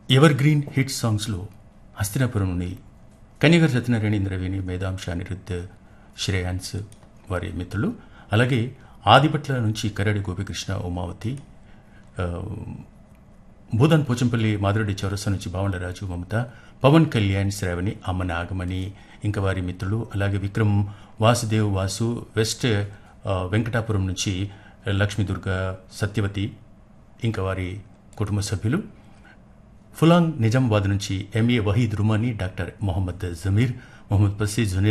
ever green hit సాంగ్స్లో హస్తినాపురం నుండి కన్యగారు సత్యనారాయణ రవిని మేధాంశ అనిరుద్ధ్ శ్రేయాన్స్ వారి మిత్రులు అలాగే ఆదిపట్ల నుంచి కరడి గోపికృష్ణ ఉమావతి ఆ, భూదాన్ పోచంపల్లి మాధురెడ్డి చౌరస్తా నుంచి భావనరాజు మమత పవన్ కళ్యాణ్ శ్రావణి అమ్మ నాగమణి ఇంకా వారి మిత్రులు అలాగే విక్రమ్ వాసుదేవ్ వాసు వెస్ట్ ఆ, వెంకటాపురం నుంచి లక్ష్మీ దుర్గా సత్యవతి ఇంకా వారి కుటుంబ సభ్యులు ఫులాంగ్ నిజామాబాద్ నుంచి ఎంఏ వహీద్ రుమానీ డాక్టర్ మొహమ్మద్ జమీర్ మొహమ్మద్ పసీ జునేర్